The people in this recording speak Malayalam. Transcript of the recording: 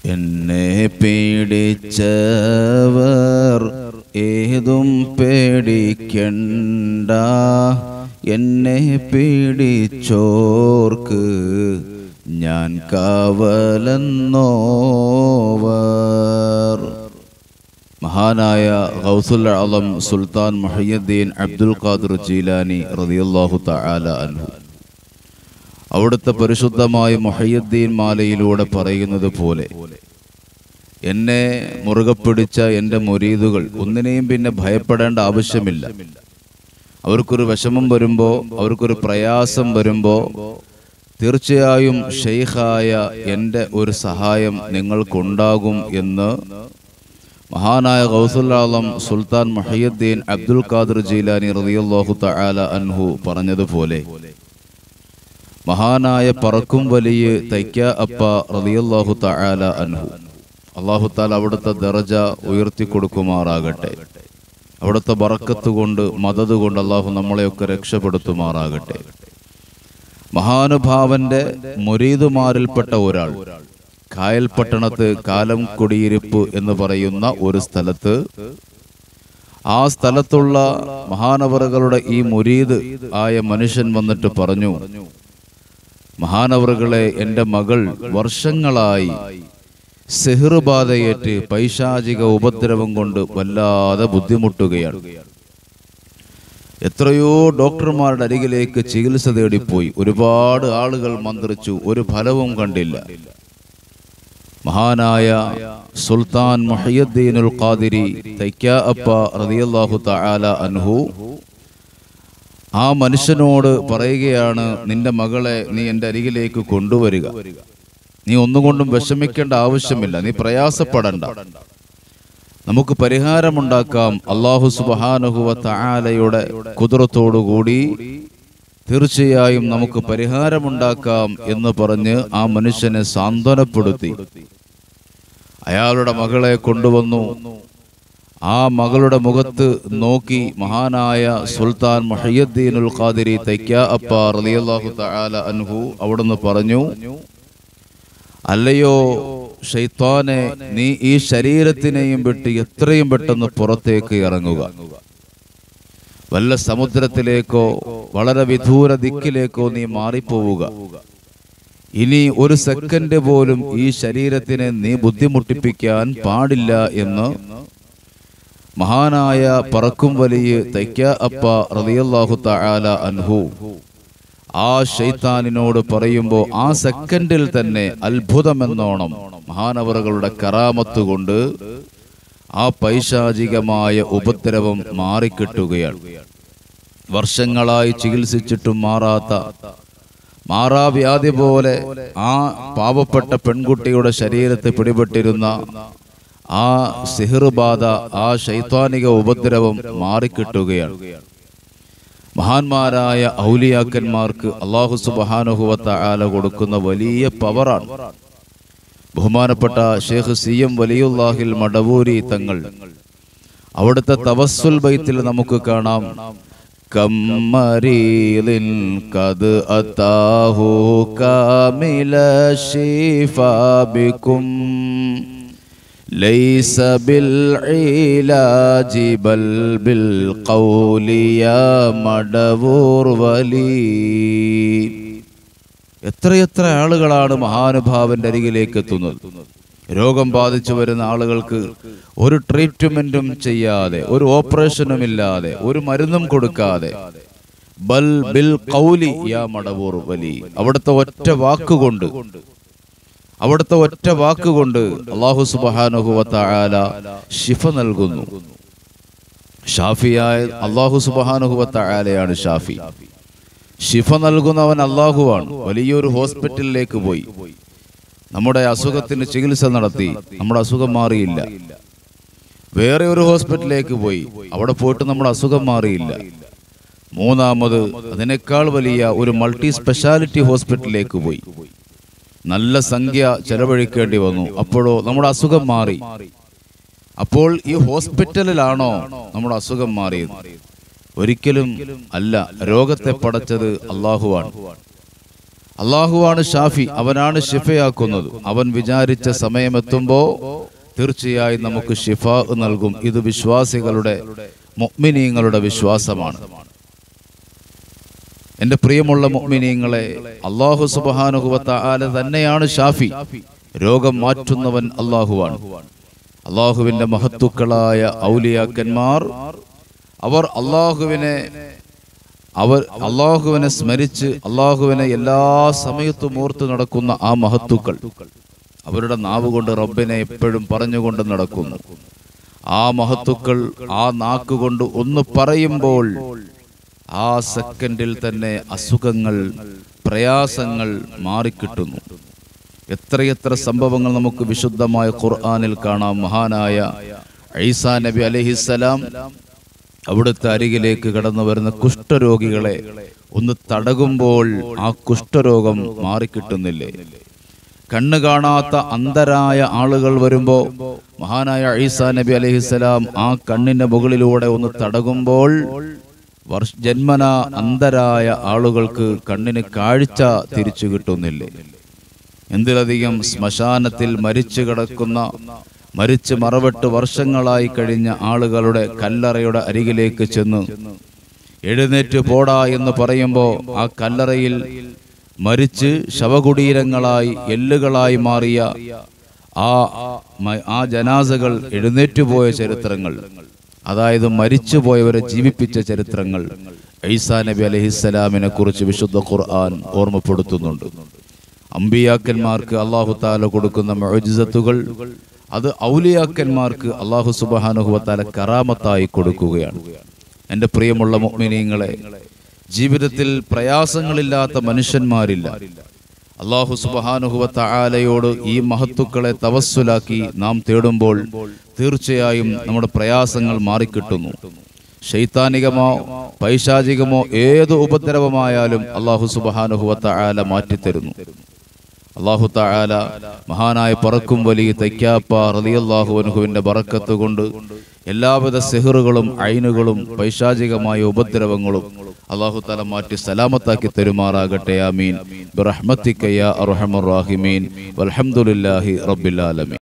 എന്നെ പേടിച്ചവർ ഏതും പേടിക്കണ്ട എന്നെ പേടിച്ചോർക്ക് ഞാൻ കാവലെന്നോവർ മഹാനായ ഗൗസുൽ അളം സുൽത്താൻ മുഹയ്യദ്ദീൻ അബ്ദുൽ ഖാദിർ ജീലാനി റളിയല്ലാഹു തആല അൻഹു അവിടുത്തെ പരിശുദ്ധമായ മുഹയ്യദ്ദീൻ മാലയിലൂടെ പറയുന്നത് പോലെ എന്നെ മുറുകെ പിടിച്ച എൻ്റെ മുരീദുകൾ ഒന്നിനെയും പിന്നെ ഭയപ്പെടേണ്ട ആവശ്യമില്ല അവർക്കൊരു വിഷമം വരുമ്പോൾ അവർക്കൊരു പ്രയാസം വരുമ്പോൾ തീർച്ചയായും ഷെയ്ഖായ എൻ്റെ ഒരു സഹായം നിങ്ങൾക്കുണ്ടാകും എന്ന് മഹാനായ ഗൗസുല്ലാളം സുൽത്താൻ മഹയ്യദ്ദീൻ അബ്ദുൽ ഖാദിർ ജീലാനി റളിയല്ലാഹു തആല അൻഹു പറഞ്ഞതുപോലെ മഹാനായ പറക്കും വലിയ തൈക്ക അപ്പ റളിയല്ലാഹു തആല അൻഹു അള്ളാഹു താല അവിടുത്തെ ദറജ ഉയർത്തി കൊടുക്കുമാറാകട്ടെ അവിടുത്തെ ബറക്കത്ത് കൊണ്ട് മദത് കൊണ്ട് അള്ളാഹു നമ്മളെയൊക്കെ രക്ഷപ്പെടുത്തുമാറാകട്ടെ മഹാനുഭാവന്റെ മുരീദുമാരിൽപ്പെട്ട ഒരാൾ കായൽ പട്ടണത്ത് കാലം കുടിയിരിപ്പ് എന്ന് പറയുന്ന ഒരു സ്ഥലത്ത് ആ സ്ഥലത്തുള്ള മഹാനവറുകളുടെ ഈ മുരീദ് ആയ മനുഷ്യൻ വന്നിട്ട് പറഞ്ഞു മഹാനവറുകളെ എൻ്റെ മകൾ വർഷങ്ങളായി സെഹിറുബാധയേറ്റ് പൈശാചിക ഉപദ്രവം കൊണ്ട് വല്ലാതെ ബുദ്ധിമുട്ടുകയാണ് എത്രയോ ഡോക്ടർമാരുടെ അരികിലേക്ക് ചികിത്സ തേടിപ്പോയി ഒരുപാട് ആളുകൾ മന്ത്രിച്ചു ഒരു ഫലവും കണ്ടില്ല മഹാനായ സുൽത്താൻ മുഹയ്യദ്ദീനുൽ ഖാദിരി തൈക്ക അപ്പ റളിയല്ലാഹു തആല അൻഹു ആ മനുഷ്യനോട് പറയുകയാണ് നിന്റെ മകളെ നീ എൻ്റെ അരികിലേക്ക് കൊണ്ടുവരിക നീ ഒന്നുകൊണ്ടും വിഷമിക്കേണ്ട ആവശ്യമില്ല നീ പ്രയാസപ്പെടണ്ട നമുക്ക് പരിഹാരമുണ്ടാക്കാം അള്ളാഹു സുബഹാനുഹുവ തആലയുടെ കുതിരത്തോടുകൂടി തീർച്ചയായും നമുക്ക് പരിഹാരമുണ്ടാക്കാം എന്ന് പറഞ്ഞ് ആ മനുഷ്യനെ സാന്ത്വനപ്പെടുത്തി അയാളുടെ മകളെ കൊണ്ടുവന്നു ആ മകളുടെ മുഖത്ത് നോക്കി മഹാനായ സുൽത്താൻ മുഹയ്യദ്ദീനുൽ ഖാദിരി തൈക്ക അപ്പ റളിയല്ലാഹു തആല അൻഹു അവിടുന്ന് പറഞ്ഞു അല്ലയോ ഷെയ്ത്താനെ നീ ഈ ശരീരത്തിനെയും വിട്ട് എത്രയും പെട്ടെന്ന് പുറത്തേക്ക് ഇറങ്ങുക വല്ല സമുദ്രത്തിലേക്കോ വളരെ വിദൂര ദിക്കിലേക്കോ നീ മാറിപ്പോവുക ഇനി ഒരു സെക്കൻഡ് പോലും ഈ ശരീരത്തിനെ നീ ബുദ്ധിമുട്ടിപ്പിക്കാൻ പാടില്ല എന്ന് മഹാനായ പറക്കും വലിയ തൈക്ക അപ്പ റളിയല്ലാഹു തആല അൻഹു ആ ഷെയ്ത്താനിനോട് പറയുമ്പോൾ ആ സെക്കൻഡിൽ തന്നെ അത്ഭുതമെന്നോണം മഹാനവറുകളുടെ കറാമത്ത് കൊണ്ട് ആ പൈശാചികമായ ഉപദ്രവം മാറിക്കിട്ടുകയാണ് വർഷങ്ങളായി ചികിത്സിച്ചിട്ടും മാറാത്ത മാറാവ്യാധി പോലെ ആ പാവപ്പെട്ട പെൺകുട്ടിയുടെ ശരീരത്തിൽ പിടിപെട്ടിരുന്ന ആ സിഹിർബാധ ആ ശൈത്വാനിക ഉപദ്രവം മാറിക്കിട്ടുകയാണ് മഹാന്മാരായ ഔലിയാക്കന്മാർക്ക് അള്ളാഹു സുബഹാനുഹുവത്ത ആല കൊടുക്കുന്ന വലിയ പവറാണ് ബഹുമാനപ്പെട്ട ഷേഖ് സി എം വലിയുല്ലാഹിൽ മടവൂരി തങ്ങൾ അവിടുത്തെ തവസ്സുൽ ബൈത്തിൽ നമുക്ക് കാണാം കമ്മരീലിൻ കത് അത്താഹു കാമില ശിഫാബിക്കും ليس بالعلاج بل بالقول يا മടവൂർ വലി എത്രയെത്ര ആളുകളാണ് മഹാനുഭാവന്റെ അരികിലേക്ക് എത്തുന്നത് രോഗം ബാധിച്ചു വരുന്ന ആളുകൾക്ക് ഒരു ട്രീറ്റ്മെന്റും ചെയ്യാതെ ഒരു ഓപ്പറേഷനും ഇല്ലാതെ ഒരു മരുന്നും കൊടുക്കാതെ ബൽ ബിൽ കൗലി യാ മടവൂർ വലി അവിടുത്തെ ഒറ്റ വാക്കുകൊണ്ട് അവിടുത്തെ ഒറ്റ വാക്കുകൊണ്ട് അള്ളാഹു സുബഹാനുഹുവല ഷിഫ നൽകുന്നു ഷാഫിയായ അള്ളാഹു സുബഹാനുഹുവലയാണ് ഷാഫി ഷിഫ നൽകുന്നവൻ അള്ളാഹുവാണ് വലിയൊരു ഹോസ്പിറ്റലിലേക്ക് പോയി നമ്മുടെ അസുഖത്തിന് ചികിത്സ നടത്തി നമ്മുടെ അസുഖം മാറിയില്ല വേറെ ഒരു ഹോസ്പിറ്റലിലേക്ക് പോയി അവിടെ പോയിട്ട് നമ്മുടെ അസുഖം മാറിയില്ല മൂന്നാമത് അതിനേക്കാൾ വലിയ ഒരു മൾട്ടി സ്പെഷ്യാലിറ്റി ഹോസ്പിറ്റലിലേക്ക് പോയി നല്ല സംഖ്യ ചെലവഴിക്കേണ്ടി വന്നു അപ്പോഴോ നമ്മുടെ അസുഖം മാറി അപ്പോൾ ഈ ഹോസ്പിറ്റലിലാണോ നമ്മുടെ അസുഖം മാറിയത് ഒരിക്കലും അല്ല രോഗത്തെ പടച്ചത് അള്ളാഹുവാണ് അള്ളാഹുവാണ് ഷാഫി അവനാണ് ഷിഫയാക്കുന്നത് അവൻ വിചാരിച്ച സമയമെത്തുമ്പോ തീർച്ചയായും നമുക്ക് ഷിഫ നൽകും ഇത് വിശ്വാസികളുടെ മുഅ്മിനീങ്ങളുടെ വിശ്വാസമാണ് എന്റെ പ്രിയമുള്ള മുഅ്മിനീങ്ങളെ അള്ളാഹു സുബാനുഹുവത്ത ആല തന്നെയാണ് ഷാഫി രോഗം മാറ്റുന്നവൻ അള്ളാഹുവാണ് അള്ളാഹുവിന്റെ മഹത്തുക്കളായ ഔലിയാക്കന്മാർ അവർ അള്ളാഹുവിനെ അവർ അള്ളാഹുവിനെ സ്മരിച്ച് അള്ളാഹുവിനെ എല്ലാ സമയത്തും ഓർത്തു നടക്കുന്ന ആ മഹത്തുക്കൾ അവരുടെ നാവ് കൊണ്ട് റബ്ബിനെ എപ്പോഴും പറഞ്ഞുകൊണ്ട് നടക്കുന്നു ആ മഹത്തുക്കൾ ആ നാക്കുകൊണ്ട് ഒന്ന് പറയുമ്പോൾ ആ സെക്കൻഡിൽ തന്നെ അസുഖങ്ങൾ പ്രയാസങ്ങൾ മാറിക്കിട്ടുന്നു എത്രയെത്ര സംഭവങ്ങൾ നമുക്ക് വിശുദ്ധമായ ഖുർആനിൽ കാണാം മഹാനായ ഐസാ നബി അലഹിസലാം അവിടുത്തെ അരികിലേക്ക് കടന്നു വരുന്ന കുഷ്ഠരോഗികളെ ഒന്ന് തടകുമ്പോൾ ആ കുഷ്ഠരോഗം മാറിക്കിട്ടുന്നില്ലേ കണ്ണ് കാണാത്ത അന്ധരായ ആളുകൾ വരുമ്പോ മഹാനായ ഈസാ നബി അലഹിസലാം ആ കണ്ണിന്റെ മുകളിലൂടെ ഒന്ന് തടകുമ്പോൾ വർഷ ജന്മന അന്ധരായ ആളുകൾക്ക് കണ്ണിന് കാഴ്ച തിരിച്ചു കിട്ടുന്നില്ലേ എന്തിലധികം ശ്മശാനത്തിൽ മരിച്ചു കിടക്കുന്ന മരിച്ച് മറവിട്ട് വർഷങ്ങളായി കഴിഞ്ഞ ആളുകളുടെ കല്ലറയുടെ അരികിലേക്ക് ചെന്ന് എഴുന്നേറ്റ് പോടാ എന്ന് പറയുമ്പോൾ ആ കല്ലറയിൽ മരിച്ച് ശവകുടീരങ്ങളായി എല്ലുകളായി മാറിയ ആ മ- ആ ജനാസകൾ എഴുന്നേറ്റുപോയ ചരിത്രങ്ങൾ അതായത് മരിച്ചുപോയവരെ ജീവിപ്പിച്ച ചരിത്രങ്ങൾ ഐസാ നബി അലഹിസ്സലാമിനെ കുറിച്ച് വിശുദ്ധ ഖുർആൻ ഓർമ്മപ്പെടുത്തുന്നുണ്ട് അമ്പിയാക്കന്മാർക്ക് അള്ളാഹു താല കൊടുക്കുന്ന മൊജിസത്തുകൾ അത് ഔലിയാക്കന്മാർക്ക് അള്ളാഹു സുബാനുഹുവത്താല കറാമത്തായി കൊടുക്കുകയാണ് എൻ്റെ പ്രിയമുള്ള മുഅ്മിനീങ്ങളെ ജീവിതത്തിൽ പ്രയാസങ്ങളില്ലാത്ത മനുഷ്യന്മാരില്ല അള്ളാഹു സുബഹാനുഹുവത്ത ആലയോട് ഈ മഹത്തുക്കളെ തവസ്സുലാക്കി നാം തേടുമ്പോൾ തീർച്ചയായും നമ്മുടെ പ്രയാസങ്ങൾ മാറിക്കിട്ടുന്നു ശൈത്താനികമോ പൈശാചികമോ ഏത് ഉപദ്രവമായാലും അള്ളാഹു സുബഹാനുഹുവത്ത ആല മാറ്റിത്തരുന്നു അള്ളാഹു താല മഹാനായ പറക്കും വലിയ തൈക്കാപ്പ റലിയല്ലാഹു അനുഹുവിന്റെ ബറക്കത്ത് കൊണ്ട് എല്ലാവിധ സെഹറുകളും ഐനുകളും പൈശാചികമായ ഉപദ്രവങ്ങളും അള്ളാഹു താല മാറ്റി സലാമത്താക്കി തരുമാറാകട്ടെ ആമീൻ ബിറഹ്മത്തിക്കയ്യ അർഹമർ റാഹിമീൻ വൽഹംദുലില്ലാഹി റബ്ബിൽ ആലമീൻ